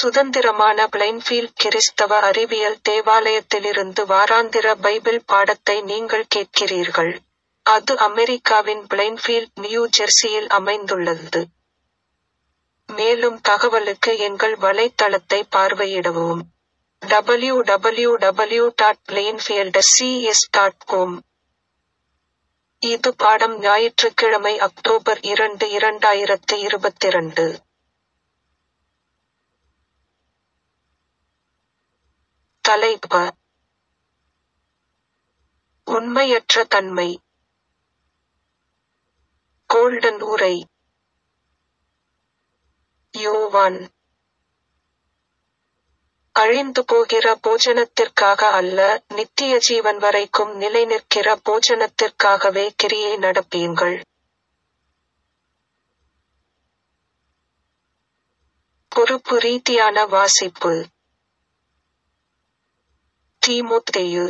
சுதந்திரமான பிளைன்ஃபீல்ட் கிறிஸ்தவ அறிவியல் தேவாலயத்திலிருந்து வாராந்திர பைபிள் பாடத்தை நீங்கள் கேட்கிறீர்கள். அது அமெரிக்காவின் பிளைன்ஃபீல்ட் நியூ ஜெர்சியில் அமைந்துள்ளது. மேலும் தகவலுக்கு எங்கள் வலைத்தளத்தை பார்வையிடவும். www.plainfieldcs.com இது பாடம் ஞாயிற்றுக்கிழமை அக்டோபர் இரண்டு இரண்டாயிரத்து இருபத்திரண்டு. தலைப்ப உண்மையற்ற தன்மை கோல்டன் உரை யோவான் அழிந்து போகிற போஜனத்திற்காக அல்ல நித்திய ஜீவன் வரைக்கும் நிலைநிற்கிற போஜனத்திற்காகவே கிரியை நடப்பீங்கள். பொறுப்பு ரீதியான வாசிப்பு தீமோத்தேயு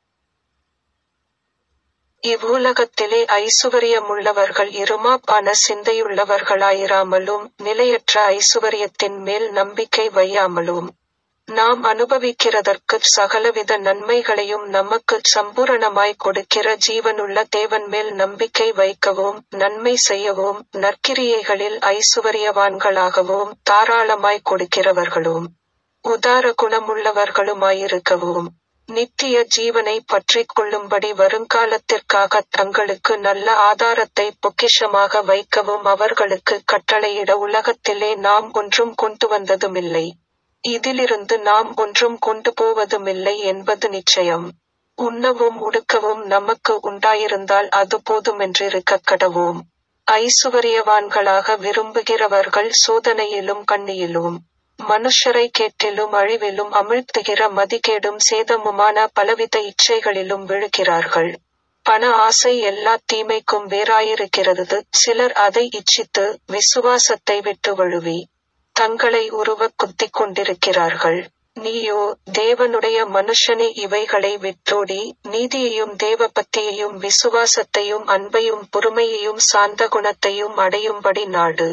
இவ்வுலகத்திலே ஐசுவரியமுள்ளவர்கள் இருமாப்பான சிந்தையுள்ளவர்களாயிராமலும் நிலையற்ற ஐசுவரியத்தின் மேல் நம்பிக்கை வையாமலும் நாம் அனுபவிக்கிறதற்குச் சகலவித நன்மைகளையும் நமக்குச் சம்பூரணமாய் கொடுக்கிற ஜீவனுள்ள தேவன் மேல் நம்பிக்கை வைக்கவும் நன்மை செய்யவும் நற்கிரியைகளில் ஐசுவரியவான்களாகவும் தாராளமாய் கொடுக்கிறவர்களும் உதார குணமுள்ளவர்களுமாயிருக்கவும் நித்திய ஜீவனை பற்றிக் கொள்ளும்படி வருங்காலத்திற்காக தங்களுக்கு நல்ல ஆதாரத்தை பொக்கிஷமாக வைக்கவும் அவர்களுக்கு கட்டளையிட உலகத்திலே நாம் ஒன்றும் கொண்டு வந்ததுமில்லை. இதிலிருந்து நாம் ஒன்றும் கொண்டு போவதுமில்லை என்பது நிச்சயம். உண்ணவும் உடுக்கவும் நமக்கு உண்டாயிருந்தால் அது போதுமென்றிருக்கக் கடவோம். ஐசுவரியவான்களாக விரும்புகிறவர்கள் சோதனையிலும் கண்ணியிலும் மனுஷரை கேட்டிலும் அழிவிலும் அமிழ்த்துகிற மதிகேடும் சேதமுமான பலவித இச்சைகளிலும் விழுகிறார்கள். பண ஆசை எல்லாத் தீமைக்கும் வேறாயிருக்கிறது சிலர் அதை இச்சித்து விசுவாசத்தை விட்டு வழுவி தங்களை உருவக் குத்திக் கொண்டிருக்கிறார்கள். நீயோ தேவனுடைய மனுஷனே இவைகளை விட்டோடி நீதியையும் தேவபக்தியையும் விசுவாசத்தையும் அன்பையும் பொறுமையையும் சாந்த குணத்தையும் அடையும்படி நாடு.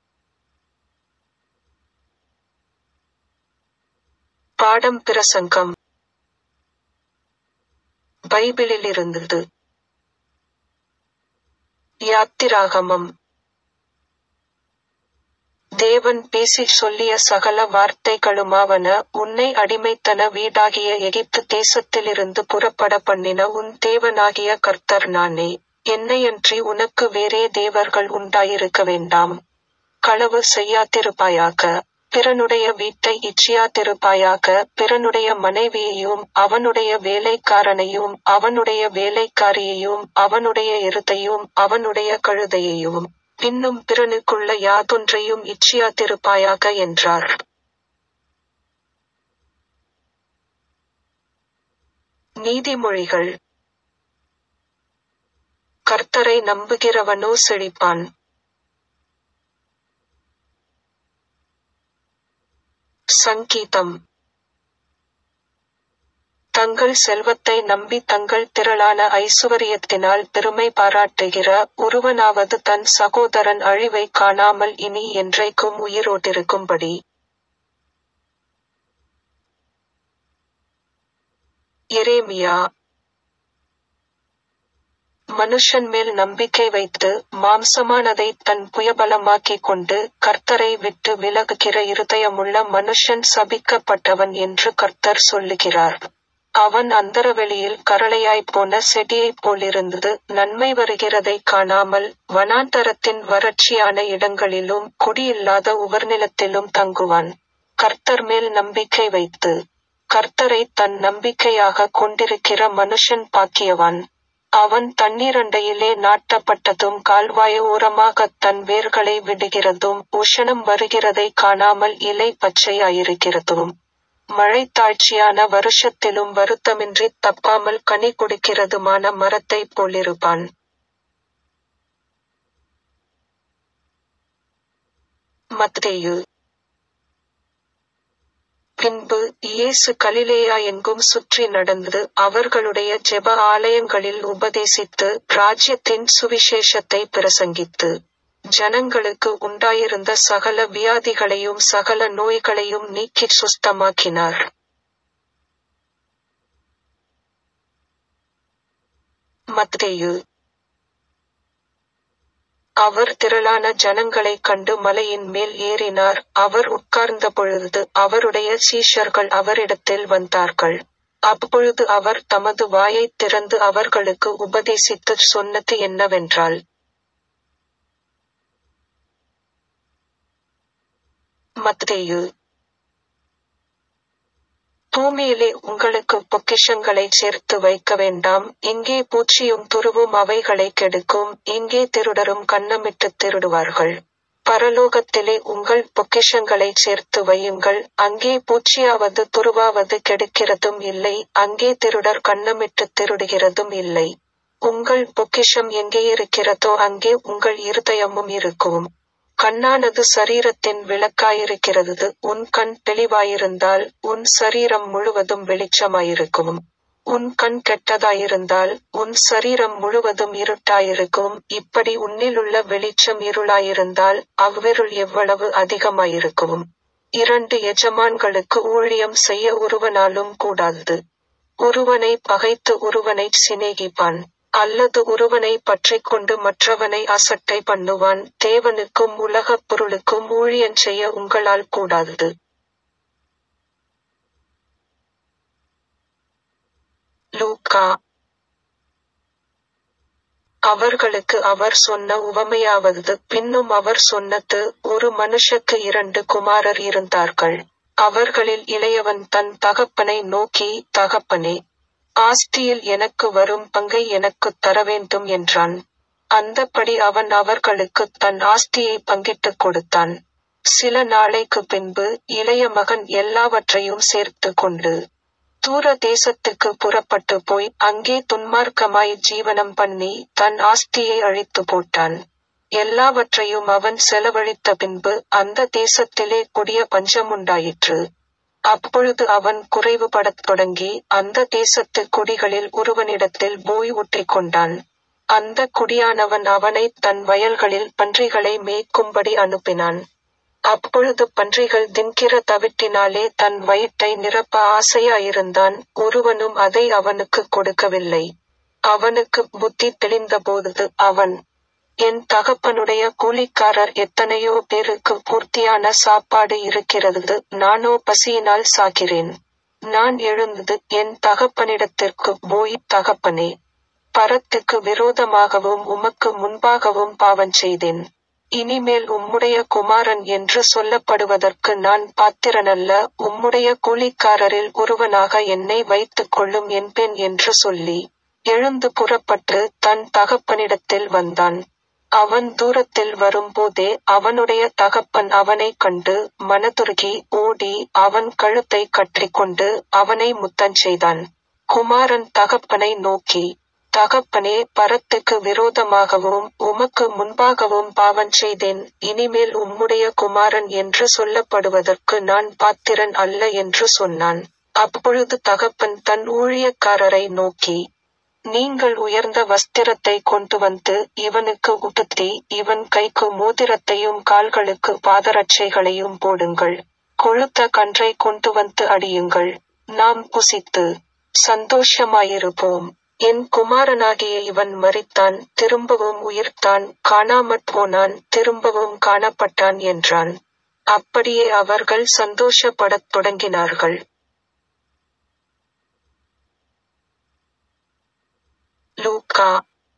பாடம் பிரசங்கம் பைபிளிலிருந்தது யாத்திராகமம் தேவன் பேசிச் சொல்லிய சகல வார்த்தைகளுமாவன உன்னை அடிமைத்தன வீடாகிய எகிப்து தேசத்திலிருந்து புறப்பட பண்ணின உன் தேவனாகிய கர்த்தர் நானே என்னையன்றி உனக்கு வேறே தேவர்கள் உண்டாயிருக்க வேண்டாம். களவு செய்யாதிருப்பாயாக பிறனுடைய வீட்டை இச்சியாதிருப்பாயாக பிறனுடைய மனைவியையும் அவனுடைய வேலைக்காரனையும் அவனுடைய வேலைக்காரியையும் அவனுடைய எருதையும் அவனுடைய கழுதையையும் பின்னும் பிறனுக்குள்ள யாதொன்றையும் இச்சியாதிருப்பாயாக என்றார். நீதிமொழிகள் கர்த்தரை நம்புகிறவனோ செழிப்பான். சங்கீதம் தங்கள் செல்வத்தை நம்பி தங்கள் திரளான ஐசுவரியத்தினால் பெருமை பாராட்டுகிற ஒருவனாவது தன் சகோதரன் அழிவைக் காணாமல் இனி என்றைக்கும் உயிரோடிருக்கும்படி எரேமியா மனுஷன் மேல் நம்பிக்கை வைத்து மாம்சமானதைத் தன் புயபலமாக்கிக் கொண்டு கர்த்தரை விட்டு விலகுகிற இருதயமுள்ள மனுஷன் சபிக்கப்பட்டவன் என்று கர்த்தர் சொல்லுகிறார். அவன் அந்தரவெளியில் கரளையாய்ப் போன செடியைப் போலிருந்து நன்மை வருகிறதைக் காணாமல் வனாந்தரத்தின் வறட்சியான இடங்களிலும் குடியில்லாத உவர்நிலத்திலும் தங்குவான். கர்த்தர் மேல் நம்பிக்கை வைத்து கர்த்தரைத் தன் நம்பிக்கையாகக் கொண்டிருக்கிற மனுஷன் பாக்கியவான். அவன் தண்ணீரண்டையிலே நாட்டப்பட்டதும் கால்வாய் ஓரமாகத் தன் வேர்களை விடுகிறதும் உஷணம் வருகிறதைக் காணாமல் இலை பச்சையாயிருக்கிறதும் மழைத்தாழ்ச்சியான வருஷத்திலும் வருத்தமின்றித் தப்பாமல் கனி கொடுக்கிறதுமான மரத்தைப் போலிருப்பான். மத்தேயு பின்பு இயேசு கலிலேயா எங்கும் சுற்றி நடந்து அவர்களுடைய ஜெப ஆலயங்களில் உபதேசித்து ராஜ்யத்தின் சுவிசேஷத்தை பிரசங்கித்து ஜனங்களுக்கு உண்டாயிருந்த சகல வியாதிகளையும் சகல நோய்களையும் நீக்கிச் சுஸ்தமாக்கினார் மத்தேயு அவர் திரளான ஜனங்களைக் கண்டு மலையின் மேல் ஏறினார் அவர் உட்கார்ந்த பொழுது அவருடைய சீஷர்கள் அவரிடத்தில் வந்தார்கள் அப்பொழுது அவர் தமது வாயைத் திறந்து அவர்களுக்கு உபதேசித்துச் சொன்னது என்னவென்றால் மத்தேயு பூமியிலே உங்களுக்கு பொக்கிஷங்களைச் சேர்த்து வைக்க வேண்டாம் இங்கே பூச்சியும் துருவும் அவைகளை கெடுக்கும் இங்கே திருடரும் கன்னமிட்டுத் திருடுவார்கள் பரலோகத்திலே உங்கள் பொக்கிஷங்களைச் சேர்த்து வையுங்கள் அங்கே பூச்சியாவது துருவாவது கெடுக்கிறதும் இல்லை அங்கே திருடர் கன்னமிட்டுத் திருடுகிறதும் இல்லை உங்கள் பொக்கிஷம் எங்கே இருக்கிறதோ அங்கே உங்கள் இருதயமும் இருக்கும் கண்ணானது சரீரத்தின் விளக்காயிருக்கிறது உன் கண் தெளிவாயிருந்தால் உன் சரீரம் முழுவதும் வெளிச்சமாயிருக்கும் உன் கண் கெட்டதாயிருந்தால் உன் சரீரம் முழுவதும் இருட்டாயிருக்கும் இப்படி உன்னிலுள்ள வெளிச்சம் இருளாயிருந்தால் அவ்விருள் எவ்வளவு அதிகமாயிருக்கும் இரண்டு எஜமான்களுக்கு ஊழியம் செய்ய ஒருவனாலும் கூடாது ஒருவனை பகைத்து ஒருவனைச் சிநேகிப்பான் அல்லது ஒருவனை பற்றிக் கொண்டு மற்றவனை அசட்டை பண்ணுவான் தேவனுக்கும் உலகப் பொருளுக்கும் ஊழியன் செய்ய உங்களால் கூடாது லூக்கா அவர்களுக்கு அவர் சொன்ன உவமையாவது பின்னும் அவர் சொன்னது ஒரு மனுஷக்கு இரண்டு குமாரர் இருந்தார்கள் அவர்களில் இளையவன் தன் தகப்பனை நோக்கி தகப்பனே ஆஸ்தியில் எனக்கு வரும் பங்கை எனக்குத் தர வேண்டும் என்றான் அந்தப்படி அவன் அவர்களுக்கு தன் ஆஸ்தியை பங்கிட்டுக் கொடுத்தான் சில நாளைக்கு பின்பு இளைய மகன் எல்லாவற்றையும் சேர்த்து கொண்டு தூர தேசத்துக்கு புறப்பட்டு போய் அங்கே துன்மார்க்கமாய் ஜீவனம் பண்ணி தன் ஆஸ்தியை அழித்து போட்டான் எல்லாவற்றையும் அவன் செலவழித்த பின்பு அந்த தேசத்திலே கொடிய பஞ்சமுண்டாயிற்று அப்பொழுது அவன் குறைவுபடத் தொடங்கி அந்த தேசத்து குடிகளில் ஒருவனிடத்தில் போய் ஒட்டிக் கொண்டான் அந்த குடியானவன் அவனை தன் வயல்களில் பன்றிகளை மேய்க்கும்படி அனுப்பினான் அப்பொழுது பன்றிகள் தின்கிற தவிட்டினாலே தன் வயிற்றை நிரப்ப ஆசையாயிருந்தான் ஒருவனும் அதை அவனுக்கு கொடுக்கவில்லை அவனுக்கு புத்தி தெளிந்தபோது அவன் என் தகப்பனுடைய கூலிக்காரர் எத்தனையோ பேருக்கு பூர்த்தியான சாப்பாடு இருக்கிறது நானோ பசியினால் சாகிறேன் நான் எழுந்தது என் தகப்பனிடத்திற்கு போய் தகப்பனே பரத்துக்கு விரோதமாகவும் உமக்கு முன்பாகவும் பாவம் செய்தேன் இனிமேல் உம்முடைய குமாரன் என்று சொல்லப்படுவதற்கு நான் பாத்திரனல்ல உம்முடைய கூலிக்காரரில் ஒருவனாக என்னை வைத்துக் கொள்ளும் என்பேன் என்று சொல்லி எழுந்து புறப்பட்டு தன் தகப்பனிடத்தில் வந்தான் அவன் தூரத்தில் வரும்போதே அவனுடைய தகப்பன் அவனைக் கண்டு மனதுருகி ஓடி அவன் கழுத்தை கட்டிக்கொண்டு அவனை முத்தஞ்செய்தான் குமாரன் தகப்பனை நோக்கி தகப்பனே பரத்துக்கு விரோதமாகவும் உமக்கு முன்பாகவும் பாவம் செய்தேன் இனிமேல் உம்முடைய குமாரன் என்று சொல்லப்படுவதற்கு நான் பாத்திரன் அல்ல என்று சொன்னான் அப்பொழுது தகப்பன் தன் ஊழியக்காரரை நோக்கி நீங்கள் உயர்ந்த வஸ்திரத்தை கொண்டு வந்து இவனுக்கு உடுத்தி இவன் கைக்கு மோதிரத்தையும் கால்களுக்கு பாதரட்சைகளையும் போடுங்கள் கொழுத்த கன்றை கொண்டு வந்து அடியுங்கள் நாம் புசித்து சந்தோஷமாயிருப்போம் என் குமாரனாகிய இவன் மரித்தான் திரும்பவும் உயிர்த்தான் காணாமற் போனான் திரும்பவும் காணப்பட்டான் என்றான் அப்படியே அவர்கள் சந்தோஷப்படத் தொடங்கினார்கள் லூக்கா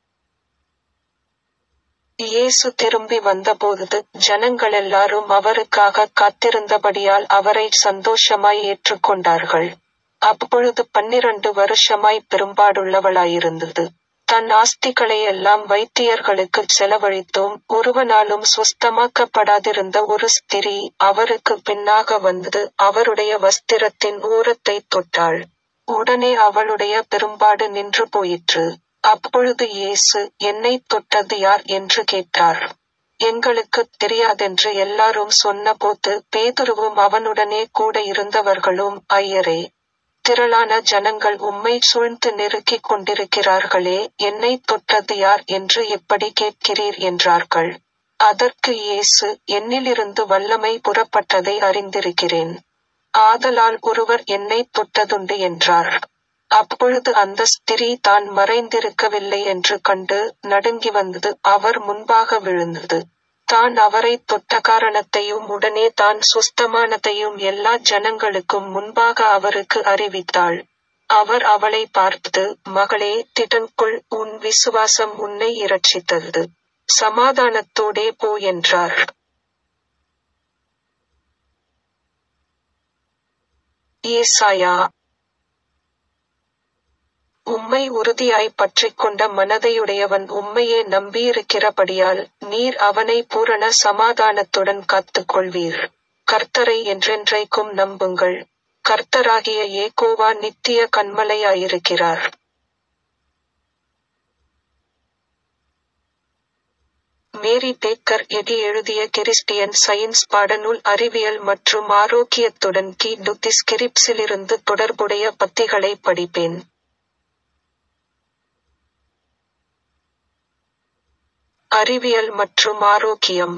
இயேசு திரும்பி வந்தபோது ஜனங்களெல்லாரும் அவருக்காக காத்திருந்தபடியால் அவரை சந்தோஷமாய் ஏற்றுக்கொண்டார்கள் அப்பொழுது பன்னிரண்டு வருஷமாய் பெரும்பாடுள்ளவளாயிருந்தது தன் ஆஸ்திகளை எல்லாம் வைத்தியர்களுக்கு செலவழித்தும் ஒருவனாலும் சுஸ்தமாக்கப்படாதிருந்த ஒரு ஸ்திரீ அவருக்கு பின்னாக வந்து அவருடைய வஸ்திரத்தின் ஓரத்தை தொட்டாள் உடனே அவளுடைய பெரும்பாடு நின்று போயிற்று அப்பொழுது இயேசு என்னை தொட்டது யார் என்று கேட்டார் எங்களுக்கு தெரியாதென்று எல்லாரும் சொன்னபோது பேதுருவும் அவனுடனே கூட இருந்தவர்களும் ஐயரே திரளான ஜனங்கள் உம்மை சூழ்ந்து நெருக்கிக் கொண்டிருக்கிறார்களே என்னை தொட்டது யார் என்று எப்படி கேட்கிறீர் என்றார்கள் அதற்கு இயேசு என்னிலிருந்து வல்லமை புறப்பட்டதை அறிந்திருக்கிறேன் ஆதலால் ஒருவர் என்னை தொட்டதுண்டு என்றார் அப்பொழுது அந்த ஸ்திரீ தான் மறைந்திருக்கவில்லை என்று கண்டு நடுங்கி வந்தது அவர் முன்பாக விழுந்தது தான் அவரை தொட்ட காரணத்தையும் உடனே தான் சுஸ்தமானதையும் எல்லா ஜனங்களுக்கும் முன்பாக அவருக்கு அறிவித்தாள் அவர் அவளை பார்த்து மகளே திடன்குள் உன் விசுவாசம் உன்னை இரட்சித்தது சமாதானத்தோடே போ என்றார் ஏசாயா உம்மை உறுதியாய் பற்றிக் கொண்ட மனதையுடையவன் உம்மையே நம்பியிருக்கிறபடியால் நீர் அவனை பூரண சமாதானத்துடன் காத்துக் கொள்வீர் கர்த்தரை என்றென்றைக்கும் நம்புங்கள் கர்த்தராகிய ஏகோவா நித்திய கண்மலையாயிருக்கிறார் மேரி பேக்கர் எடி எழுதிய கிறிஸ்டியன் சயின்ஸ் பாடநூல் அறிவியல் மற்றும் ஆரோக்கியத்துடன் கி டுத்திஸ்கிரிப்ஸிலிருந்து தொடர்புடைய பத்திகளை படிப்பேன் அறிவியல் மற்றும் ஆரோக்கியம்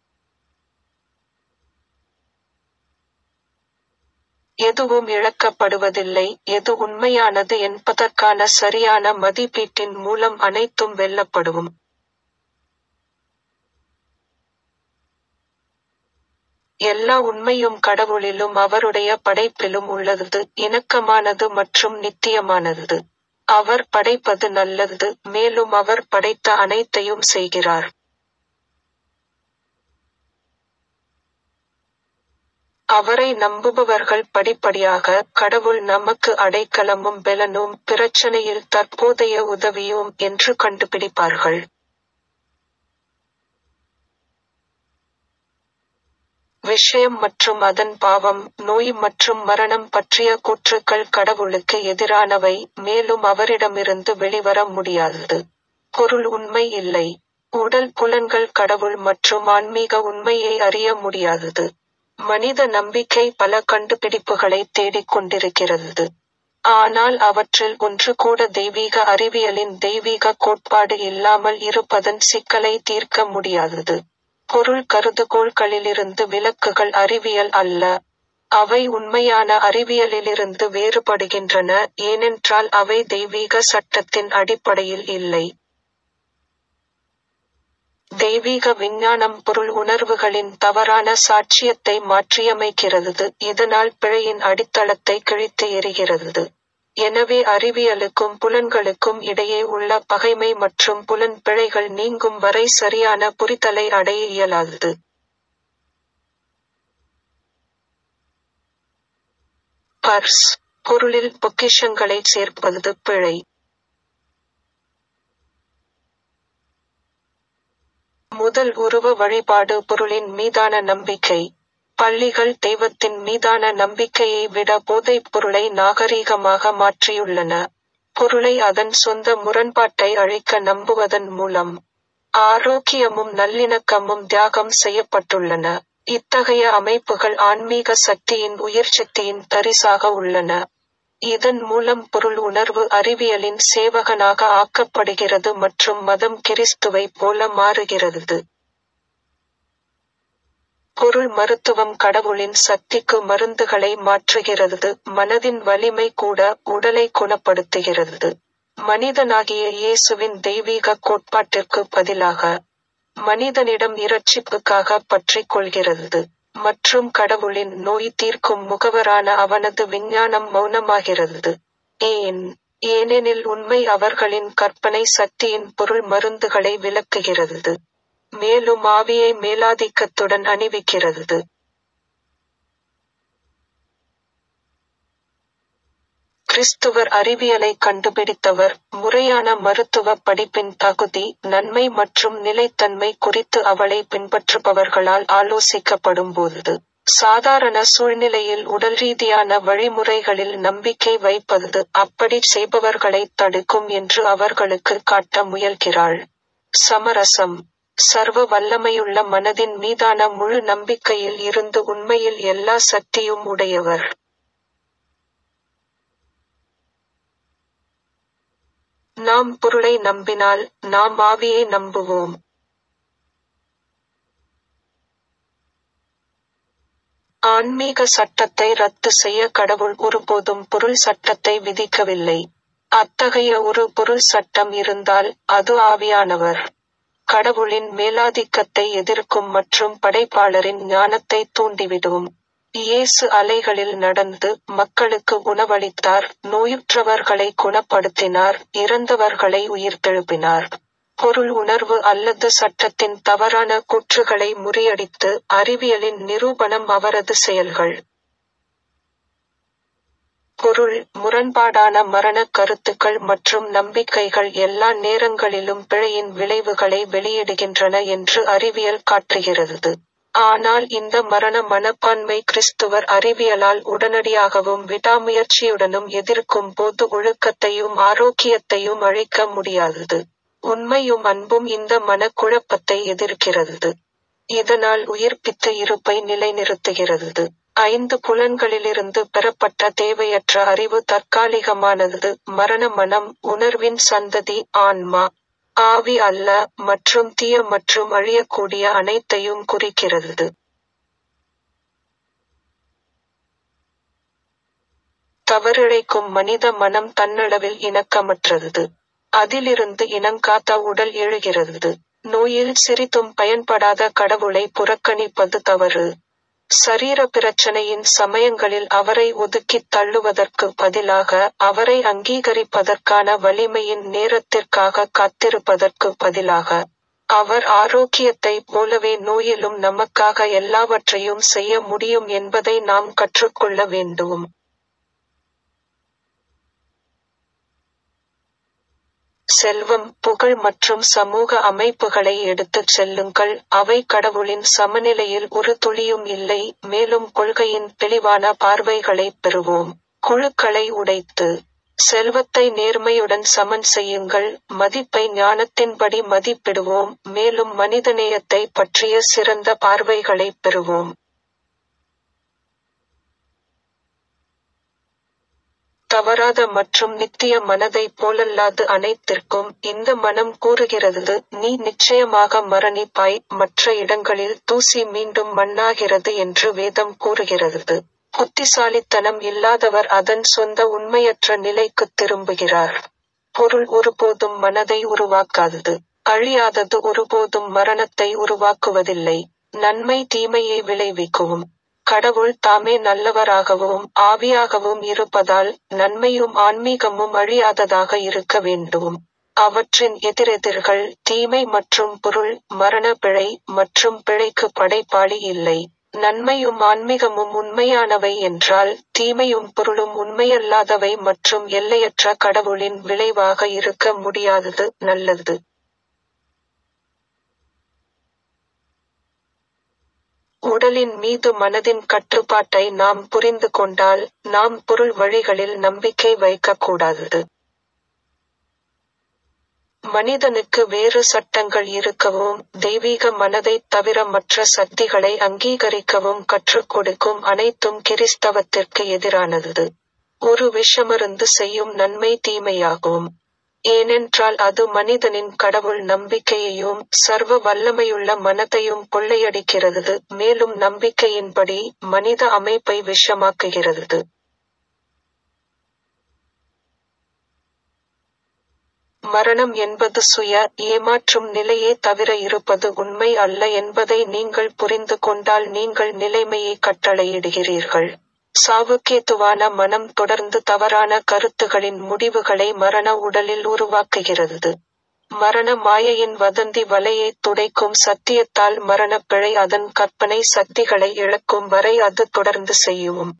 எதுவும் இழக்கப்படுவதில்லை எது உண்மையானது என்பதற்கான சரியான மதிப்பீட்டின் மூலம் அனைத்தும் வெல்லப்படும் எல்லா உண்மையும் கடவுளிலும் அவருடைய படைப்பிலும் உள்ளது இணக்கமானது மற்றும் நித்தியமானது அவர் படைப்பது நல்லது மேலும் அவர் படைத்த அனைத்தையும் செய்கிறார் அவரை நம்புபவர்கள் படிப்படியாக கடவுள் நமக்கு அடைக்கலமும் பெலனும் பிரச்சனையில் தற்போதைய உதவியும் என்று கண்டுபிடிப்பார்கள் விஷயம் மற்றும் அதன் பாவம் நோய் மற்றும் மரணம் பற்றிய கூற்றுக்கள் கடவுளுக்கு எதிரானவை மேலும் அவரிடமிருந்து வெளிவர முடியாதது பொருள் உண்மை இல்லை உடல் புலன்கள் கடவுள் மற்றும் ஆன்மீக உண்மையை அறிய முடியாதது மனித நம்பிக்கை பல கண்டுபிடிப்புகளை தேடிக் கொண்டிருக்கிறது ஆனால் அவற்றில் ஒன்று கூட தெய்வீக அறிவியலின் தெய்வீக கோட்பாடு இல்லாமல் இருப்பதன் சிக்கலை தீர்க்க முடியாதது பொருள் கருதுகோள்களிலிருந்து விலக்குகள் அறிவியல் அல்ல அவை உண்மையான அறிவியலிலிருந்து வேறுபடுகின்றன ஏனென்றால் அவை தெய்வீக சட்டத்தின் அடிப்படையில் இல்லை தெய்வீக விஞ்ஞானம் பொருள் உணர்வுகளின் தவறான சாட்சியத்தை மாற்றியமைக்கிறது இதனால் பிழையின் அடித்தளத்தை கிழித்து எறிகிறது எனவே அறிவியலுக்கும் புலன்களுக்கும் இடையே உள்ள பகைமை மற்றும் புலன் பிழைகள் நீங்கும் வரை சரியான புரிதலை அடைய இயலாதது பர்ஸ் பொருளில் பொக்கிஷங்களை சேர்ப்பது பிழை முதல் உருவ வழிபாடு பொருளின் மீதான நம்பிக்கை பள்ளிகள் தெய்வத்தின் மீதான நம்பிக்கையை விட போதைப் பொருளை நாகரீகமாக மாற்றியுள்ளன பொருளை அதன் சொந்த முரண்பாட்டை அழிக்க நம்புவதன் மூலம் ஆரோக்கியமும் நல்லிணக்கமும் தியாகம் செய்யப்பட்டுள்ளன இத்தகைய அமைப்புகள் ஆன்மீக சக்தியின் உயிர்சக்தியின் தரிசாக உள்ளன இதன் மூலம் பொருள் உணர்வு அறிவியலின் சேவகனாக ஆக்கப்படுகிறது மற்றும் மதம் கிறிஸ்துவை போல மாறுகிறது பொருள் மருத்துவம் கடவுளின் சக்திக்கு மருந்துகளை மாற்றுகிறது மனதின் வலிமை கூட உடலை குணப்படுத்துகிறது மனிதனாகிய இயேசுவின் தெய்வீக கோட்பாட்டிற்கு பதிலாக மனிதனிடம் இரட்சிப்புக்காக பற்றிக் கொள்கிறது மற்றும் கடவுளின் நோய் தீர்க்கும் முகவரான அவனது விஞ்ஞானம் மௌனமாகிறது ஏன் ஏனெனில் உண்மை அவர்களின் கற்பனை சக்தியின் பொருள் மருந்துகளை விளக்குகிறது மேலும் ஆவியை மேலாதிக்கத்துடன் அணிவிக்கிறது கிறிஸ்துவர் அறிவியலை கண்டுபிடித்தவர் முறையான மருத்துவ படிப்பின் தகுதி நன்மை மற்றும் நிலைத்தன்மை குறித்து அவளை பின்பற்றுபவர்களால் ஆலோசிக்கப்படும் போது சாதாரண சூழ்நிலையில் உடல் ரீதியான வழிமுறைகளில் நம்பிக்கை வைப்பது அப்படி செய்பவர்களை தடுக்கும் என்று அவர்களுக்கு காட்ட முயல்கிறாள் சமரசம் சர்வ வல்லமையுள்ள மனதின் மீதான முழு நம்பிக்கையில் இருந்து உண்மையில் எல்லா சக்தியும் உடையவர் நாம் பொருளை நம்பினால் நாம் ஆவியை நம்புவோம் ஆன்மீக சட்டத்தை ரத்து செய்ய கடவுள் ஒருபோதும் பொருள் சட்டத்தை விதிக்கவில்லை அத்தகைய ஒரு பொருள் சட்டம் இருந்தால் அது ஆவியானவர் கடவுளின் மேலாதிக்கத்தை எதிர்க்கும் மற்றும் படைப்பாளரின் ஞானத்தை தூண்டிவிடும் இயேசு அலைகளில் நடந்து மக்களுக்கு உணவளித்தார் நோயுற்றவர்களை குணப்படுத்தினார் இறந்தவர்களை உயிர்த்தெழுப்பினார் பொருள் உணர்வு அல்லது சட்டத்தின் தவறான கூற்றுகளை முறியடித்து அறிவியலின் நிரூபணம் அவரது செயல்கள் பொருள் முரண்பாடான மரண கருத்துக்கள் மற்றும் நம்பிக்கைகள் எல்லா நேரங்களிலும் பிழையின் விளைவுகளை வெளியிடுகின்றன என்று அறிவியல் காட்டுகிறது ஆனால் இந்த மரண மனப்பான்மை கிறிஸ்துவர் அறிவியலால் உடனடியாகவும் விடாமுயற்சியுடனும் எதிர்க்கும் போது ஒழுக்கத்தையும் ஆரோக்கியத்தையும் அழிக்க முடியாதது உண்மையும் அன்பும் இந்த மனக்குழப்பத்தை எதிர்க்கிறது இதனால் உயிர்ப்பித்த இருப்பை நிலைநிறுத்துகிறது ஐந்து புலன்களிலிருந்து பெறப்பட்ட தேவையற்ற அறிவு தற்காலிகமானது மரண மனம் உணர்வின் சந்ததி ஆன்மா ஆவி அல்ல மற்றும் தீய மற்றும் அழியக்கூடிய அனைத்தையும் குறிக்கிறது தவறிழைக்கும் மனித மனம் தன்னளவில் இணக்கமற்றது அதிலிருந்து இனங்காத்த உடல் எழுகிறது நோயில் சிறிதும் பயன்படாத கடவுளை புறக்கணிப்பது தவறு சரீர பிரச்சனையின் சமயங்களில் அவரை ஒதுக்கித் தள்ளுவதற்கு பதிலாக அவரை அங்கீகரிப்பதற்கான வலிமையின் நேரத்திற்காக காத்திருப்பதற்கு பதிலாக அவர் ஆரோக்கியத்தை போலவே நோயிலும் நமக்காக எல்லாவற்றையும் செய்ய முடியும் என்பதை நாம் கற்றுக்கொள்ள வேண்டும் செல்வம் புகழ் மற்றும் சமூக அமைப்புகளை எடுத்துச் செல்லுங்கள் அவை கடவுளின் சமநிலையில் ஒரு துளியும் இல்லை மேலும் கொள்கையின் தெளிவான பார்வைகளை பெறுவோம் குழுக்களை உடைத்து செல்வத்தை நேர்மையுடன் சமன் செய்யுங்கள் மதிப்பை ஞானத்தின்படி மதிப்பிடுவோம் மேலும் மனிதநேயத்தை பற்றிய சிறந்த பார்வைகளை பெறுவோம் தவறாத மற்றும் நித்திய மனதை போலல்லாது அனைத்திற்கும் இந்த மனம் கூறுகிறது நீ நிச்சயமாக மரணிப்பாய் மற்ற இடங்களில் தூசி மீண்டும் மண்ணாகிறது என்று வேதம் கூறுகிறது புத்திசாலித்தனம் இல்லாதவர் அதன் சொந்த உண்மையற்ற நிலைக்கு திரும்புகிறார் பொருள் ஒருபோதும் மனதை உருவாக்காதது அழியாதது ஒருபோதும் மரணத்தை உருவாக்குவதில்லை நன்மை தீமையை விளைவிக்கவும் கடவுள் தாமே நல்லவராகவும் ஆவியாகவும் இருப்பதால் நன்மையும் ஆன்மீகமும் அழியாததாக இருக்க வேண்டும் அவற்றின் எதிரெதிர்கள் தீமை மற்றும் பொருள் மரண பிழை மற்றும் பிழைக்கு படைப்பாளி இல்லை நன்மையும் ஆன்மீகமும் உண்மையானவை என்றால் தீமையும் பொருளும் உண்மையல்லாதவை மற்றும் எல்லையற்ற கடவுளின் விளைவாக இருக்க முடியாதது நல்லது உடலின் மீது மனதின் கட்டுப்பாட்டை நாம் புரிந்து கொண்டால் நாம் பொருள் வழிகளில் நம்பிக்கை வைக்கக்கூடாது மனிதனுக்கு வேறு சட்டங்கள் இருக்கவும் தெய்வீக மனதைத் தவிர மற்ற சக்திகளை அங்கீகரிக்கவும் கற்றுக் கொடுக்கும் அனைத்தும் கிறிஸ்தவத்திற்கு எதிரானது ஒரு விஷமருந்து செய்யும் நன்மை தீமையாகும் ஏனென்றால் அது மனிதனின் கடவுள் நம்பிக்கையையும் சர்வ வல்லமையுள்ள மனத்தையும் கொள்ளையடிக்கிறது மேலும் நம்பிக்கையின்படி மனித அமைப்பை விஷமாக்குகிறது மரணம் என்பது சுய ஏமாற்றும் நிலையே தவிர இருப்பது உண்மை அல்ல என்பதை நீங்கள் புரிந்து கொண்டால் நீங்கள் நிலைமையை கட்டளையிடுகிறீர்கள் சாவுக்கேதுவான மனம் தொடர்ந்து தவறான கருத்துகளின் முடிவுகளை மரண உடலில் உருவாக்குகிறது மரண மாயையின் வதந்தி வலையை துடைக்கும் சத்தியத்தால் மரணப் பிழை அதன் கற்பனை சக்திகளை இழக்கும் வரை அது தொடர்ந்து செய்யும்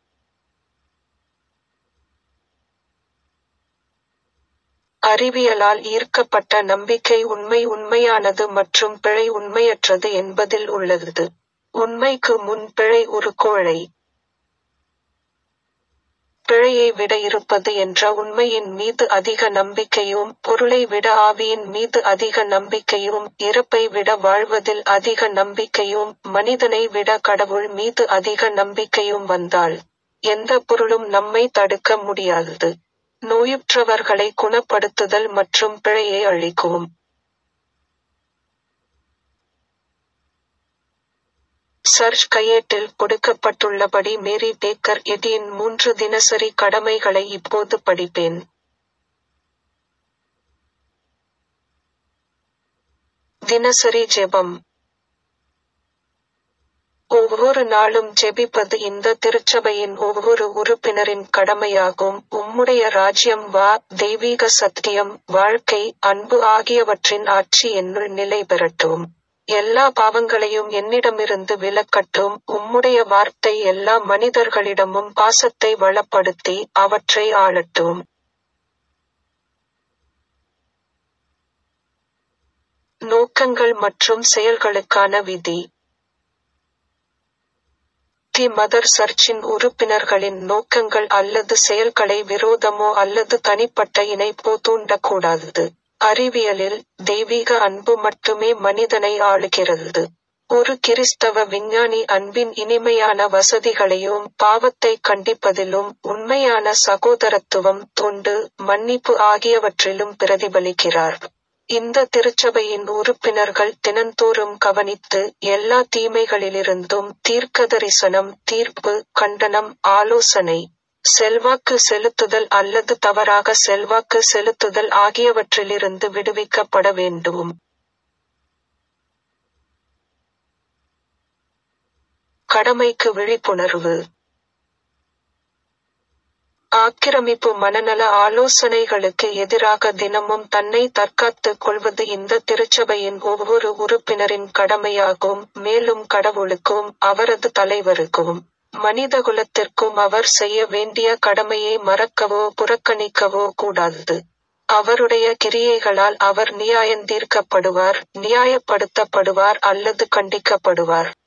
அறிவியலால் ஈர்க்கப்பட்ட நம்பிக்கை உண்மை உண்மையானது மற்றும் பிழை உண்மையற்றது என்பதில் உள்ளது உண்மைக்கு முன் பிழை ஒரு கோழை பிழையை விட இருப்பது என்ற உண்மையின் மீது அதிக நம்பிக்கையும் பொருளை விட ஆவியின் மீது அதிக நம்பிக்கையும் இறப்பை விட வாழ்வதில் அதிக நம்பிக்கையும் மனிதனை விட கடவுள் மீது அதிக நம்பிக்கையும் வந்தால் எந்த பொருளும் நம்மை தடுக்க முடியாதது நோயுற்றவர்களை குணப்படுத்துதல் மற்றும் பிழையை அழிக்கும் சர்ச் கையேட்டில் கொடுக்கப்பட்டுள்ளபடி மேரி பேக்கர் எடியின் மூன்று தினசரி கடமைகளை இப்போது படிப்பேன் தினசரி ஜெபம் ஒவ்வொரு நாளும் ஜெபிப்பது இந்த திருச்சபையின் ஒவ்வொரு உறுப்பினரின் கடமையாகும் உம்முடைய ராஜ்யம் வா தெய்வீக சத்தியம் வாழ்க்கை அன்பு ஆகியவற்றின் ஆட்சி என்னுள் நிலை பெறட்டும் எல்லா பாவங்களையும் என்னிடமிருந்து விலக்கட்டும் உம்முடைய வார்த்தை எல்லா மனிதர்களிடமும் பாசத்தை வளப்படுத்தி அவற்றை ஆளட்டும் நோக்கங்கள் மற்றும் செயல்களுக்கான விதி தி மதர் சர்ச்சின் உறுப்பினர்களின் நோக்கங்கள் அல்லது செயல்களை விரோதமோ அல்லது தனிப்பட்ட இணைப்போ தூண்டக்கூடாது அறிவியலில் தெய்வீக அன்பு மட்டுமே மனிதனை ஆளுகிறது ஒரு கிறிஸ்தவ விஞ்ஞானி அன்பின் இனிமையான வசதிகளையும் பாவத்தை கண்டிப்பதிலும் உண்மையான சகோதரத்துவம் தொண்டு மன்னிப்பு ஆகியவற்றிலும் பிரதிபலிக்கிறார் இந்த திருச்சபையின் உறுப்பினர்கள் தினந்தோறும் கவனித்து எல்லா தீமைகளிலிருந்தும் தீர்க்கதரிசனம் தீர்ப்பு கண்டனம் ஆலோசனை செல்வாக்கு செலுத்துதல் அல்லது தவறாக செல்வாக்கு செலுத்துதல் ஆகியவற்றிலிருந்து விடுவிக்கப்பட வேண்டும் கடமைக்கு விழிப்புணர்வு ஆக்கிரமிப்பு மனநல ஆலோசனைகளுக்கு எதிராக தினமும் தன்னை தற்காத்துக் கொள்வது இந்த திருச்சபையின் ஒவ்வொரு உறுப்பினரின் கடமையாகும் மேலும் கடவுளுக்கும் அவரது தலைவருக்கும் மனிதகுலத்திற்கும் அவர் செய்ய வேண்டிய கடமையை மறக்கவோ புறக்கணிக்கவோ கூடாது அவருடைய கிரியைகளால் அவர் நியாயந்தீர்க்கப்படுவார் நியாயப்படுத்தப்படுவார் அல்லது கண்டிக்கப்படுவார்